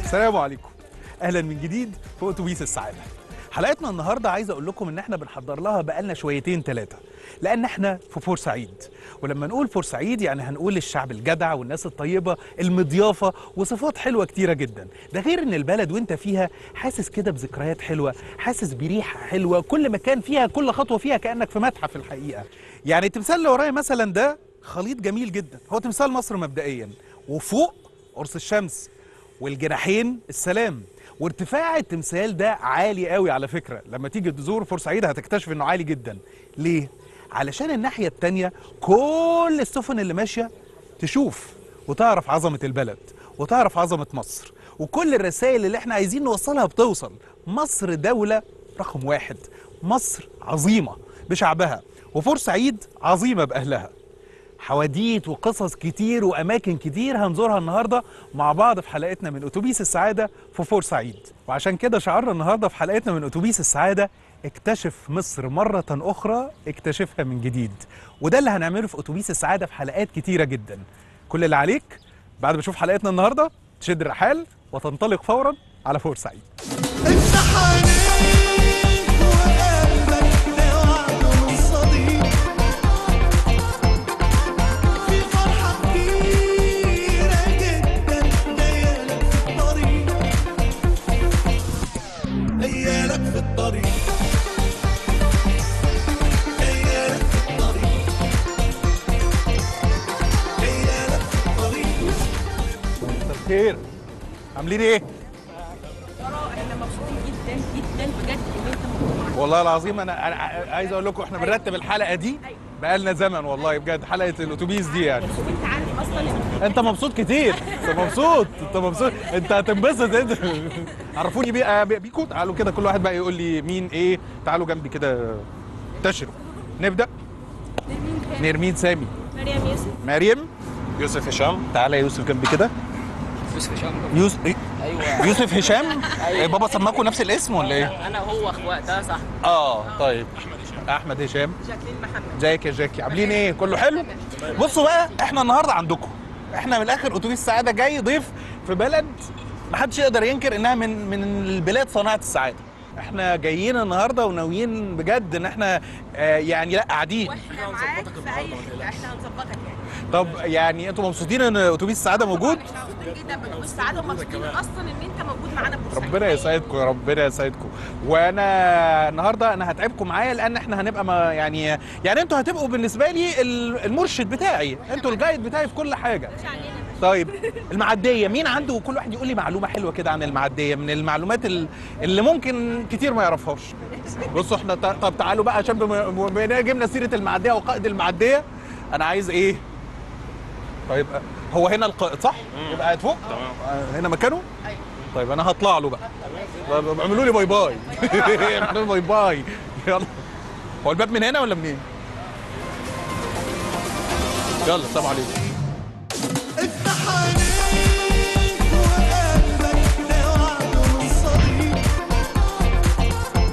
السلام عليكم اهلا من جديد في اتوبيس السعاده حلقتنا النهارده عايز اقول لكم ان احنا بنحضر لها بقالنا شويتين ثلاثه لان احنا في بورسعيد ولما نقول بورسعيد يعني هنقول الشعب الجدع والناس الطيبه المضيافه وصفات حلوه كتيره جدا ده غير ان البلد وانت فيها حاسس كده بذكريات حلوه حاسس بريحه حلوه كل مكان فيها كل خطوه فيها كانك في متحف الحقيقه يعني التمثال اللي ورايا مثلا ده خليط جميل جدا هو تمثال مصر مبدئيا وفوق قرص الشمس والجناحين السلام وارتفاع التمثال ده عالي قوي على فكرة لما تيجي تزور بورسعيد هتكتشف انه عالي جدا ليه؟ علشان الناحية التانية كل السفن اللي ماشية تشوف وتعرف عظمة البلد وتعرف عظمة مصر وكل الرسائل اللي احنا عايزين نوصلها بتوصل مصر دولة رقم واحد مصر عظيمة بشعبها وبورسعيد عظيمة بأهلها حواديت وقصص كتير واماكن كتير هنزورها النهارده مع بعض في حلقتنا من اتوبيس السعاده في بورسعيد وعشان كده شعارنا النهارده في حلقتنا من اتوبيس السعاده اكتشف مصر مرة أخرى اكتشفها من جديد وده اللي هنعمله في أتوبيس السعادة في حلقات كتيرة جدا كل اللي عليك بعد ما تشوف حلقتنا النهاردة تشد الرحال وتنطلق فورا على بورسعيد افتح عينيك وقلبك ده وعد صديق في فرحة كبيرة جدا جايالك في الطريق جايالك في الطريق جايالك في الطريق جايالك في الطريق مساء الخير عاملين ايه؟ ترى احنا مبسوطين جدا جدا بجد ان انت موجود معانا والله العظيم انا انا عايز اقول لكم احنا بنرتب الحلقه دي بقالنا زمن والله بجد حلقه الاتوبيس دي يعني شوف انت عارف اصلا إن انت مبسوط كتير انت مبسوط انت مبسوط انت هتنبسط انت عرفوني بيه بي- بيكم تعالوا كده كل واحد بقى يقول لي مين ايه تعالوا جنبي كده انتشروا نبدا نرمين كام؟ نرمين سامي مريم يوسف مريم يوسف هشام تعالى يا يوسف جنبي كده يوسف هشام يوسف إيه؟ ايوه يوسف هشام إيه بابا سماكوا نفس الاسم ولا ايه انا هو اخوات ده صح اه طيب احمد هشام جاكلين محمد ازيك يا جاكي عاملين ايه كله حلو بصوا بقى احنا النهارده عندكم احنا من الاخر اتوبيس السعاده جاي ضيف في بلد محدش يقدر ينكر انها من من البلاد صناعه السعاده احنا جايين النهارده وناويين بجد ان احنا آه يعني لا قاعدين واحنا معاك في اي حته احنا هنظبطك يعني طب يعني انتوا مبسوطين ان اتوبيس السعاده موجود احنا مبسوطين جدا بكل السعاده ومبسوطين اصلا ان انت موجود معانا في بورسعيد ربنا يسعدكم يا ربنا يسعدكم وانا النهارده انا هتعبكم معايا لان احنا هنبقى ما يعني يعني انتوا هتبقوا بالنسبه لي ال- المرشد بتاعي انتوا الجايد بتاعي في كل حاجه مش علينا طيب المعديه مين عنده كل واحد يقول لي معلومه حلوه كده عن المعديه من المعلومات ال- اللي ممكن كتير ما يعرفهاش بصوا احنا ت- طب تعالوا بقى عشان بما بما جبنا سيره المعديه وقائد المعديه انا عايز ايه طيب هو هنا القائد صح يبقى قاعد فوق تمام هنا مكانه ايوه طيب انا هطلع له بقى طب اعملوا لي باي باي اعملوا لي باي باي يلا هو الباب من هنا ولا منين يلا السلام عليكم